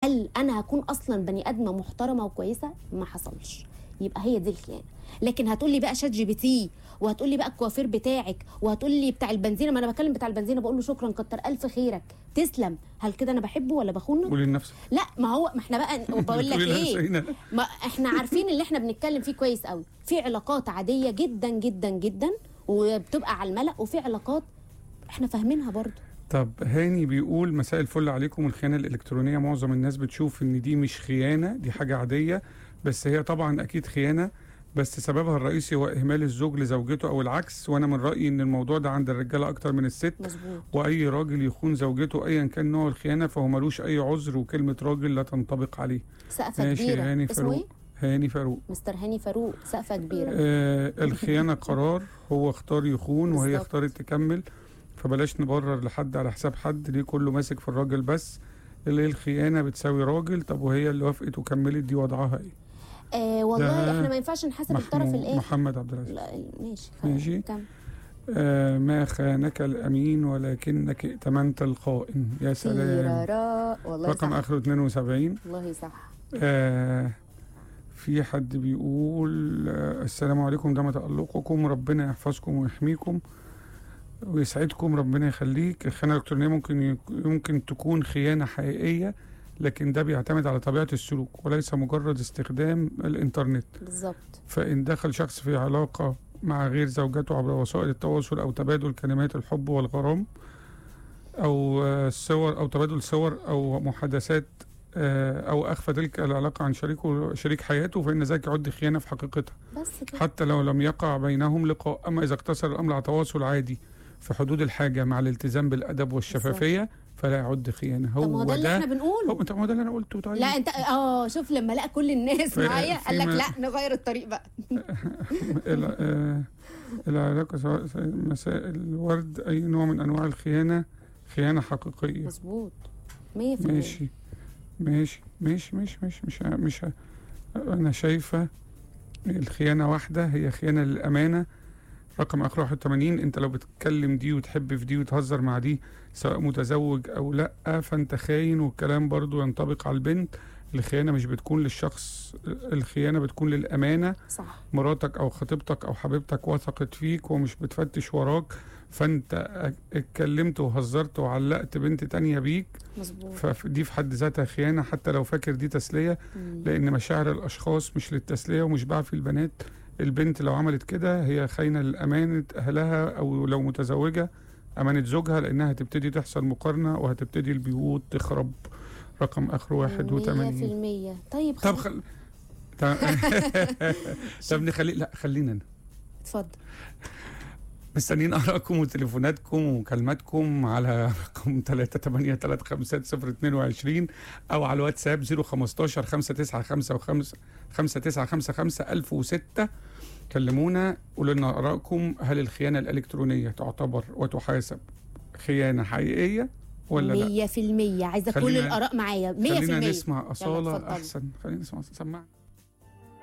هل انا هكون اصلا بني ادمه محترمه وكويسه ما حصلش يبقى هي دي الخيانه لكن هتقول لي بقى شات جي بي تي وهتقول لي بقى الكوافير بتاعك وهتقول لي بتاع البنزينه ما انا بكلم بتاع البنزينه بقول له شكرا كتر الف خيرك تسلم هل كده انا بحبه ولا بخونه قولي لنفسك لا ما هو ما احنا بقى بقول لك قولي ايه لنفسك. ما احنا عارفين اللي احنا بنتكلم فيه كويس قوي في علاقات عاديه جدا جدا جدا وبتبقى على الملأ وفي علاقات احنا فاهمينها برضو طب هاني بيقول مساء الفل عليكم الخيانة الإلكترونية معظم الناس بتشوف إن دي مش خيانة دي حاجة عادية بس هي طبعا أكيد خيانة بس سببها الرئيسي هو إهمال الزوج لزوجته أو العكس وأنا من رأيي إن الموضوع ده عند الرجالة أكتر من الست مظبوط وأي راجل يخون زوجته أيا كان نوع الخيانة فهو ملوش أي عذر وكلمة راجل لا تنطبق عليه سقفه ماشي كبيره هاني اسمه فاروق ايه هاني فاروق مستر هاني فاروق سقفه كبيره آه الخيانة قرار هو اختار يخون وهي بالظبط. اختارت تكمل فبلاش نبرر لحد على حساب حد ليه كله ماسك في الراجل بس اللي هي الخيانة بتساوي راجل طب وهي اللي وافقت وكملت دي وضعها ايه آه والله ده احنا ما ينفعش نحاسب الطرف محمود الاخر محمد عبد العزيز لا ماشي ماشي. كمل. آه ما خانك الأمين ولكنك ائتمنت الخائن يا سلام تيرارا والله رقم صح آخره 72 والله صح آه في حد بيقول آه السلام عليكم دام تألقكم ربنا يحفظكم ويحميكم ويسعدكم ربنا يخليك الخيانة الإلكترونية ممكن يك- يمكن تكون خيانة حقيقية لكن ده بيعتمد على طبيعة السلوك وليس مجرد استخدام الإنترنت بالظبط فإن دخل شخص في علاقة مع غير زوجته عبر وسائل التواصل أو تبادل كلمات الحب والغرام أو آه، صور أو تبادل صور أو محادثات آه، أو أخفى تلك العلاقة عن شريكه شريك حياته فإن ذلك يعد خيانة في حقيقتها بس كده حتى لو لم يقع بينهم لقاء أما إذا اقتصر الأمر على تواصل عادي في حدود الحاجة مع الالتزام بالأدب والشفافية فلا يعد خيانة طب ما هو هو ده اللي احنا ده بنقوله هو ما هو ده اللي أنا قلته طيب لا انت اه شوف لما لقى كل الناس في- معايا قال لك فيما- لا نغير الطريق بقى ال- آه، العلاقة سواء مسائل الورد أي نوع من أنواع الخيانة خيانة حقيقية مظبوط 100% ماشي ماشي ماشي ماشي ماشي مش ه- مش ه- أنا شايفة الخيانة واحدة هي خيانة للأمانة رقم آخر 81 أنت لو بتتكلم دي وتحب في دي وتهزر مع دي سواء متزوج أو لأ فأنت خاين والكلام برضو ينطبق على البنت الخيانة مش بتكون للشخص الخيانة بتكون للأمانة صح مراتك او خطيبتك او حبيبتك وثقت فيك ومش بتفتش وراك فانت أ- اتكلمت وهزرت وعلقت بنت تانية بيك مظبوط فدي في حد ذاتها خيانة حتى لو فاكر دي تسلية مم. لان مشاعر الاشخاص مش للتسلية ومش بعفي البنات البنت لو عملت كده هي خاينة لأمانة أهلها أو لو متزوجة أمانة زوجها لأنها هتبتدي تحصل مقارنة وهتبتدي البيوت تخرب رقم آخره 81 100% طيب طب خلاص. خل... طب طب نخلي لا خلينا أنا. اتفضل مستنيين ارائكم وتليفوناتكم ومكالماتكم على رقم 3835022 او على الواتساب 015 5955 5955 1006 كلمونا قولوا لنا ارائكم هل الخيانه الالكترونيه تعتبر وتحاسب خيانه حقيقيه ولا لا 100% عايزه كل خلينا- الاراء معايا 100% خلينا نسمع اتفضل. اصاله احسن خلينا نسمع سمعنا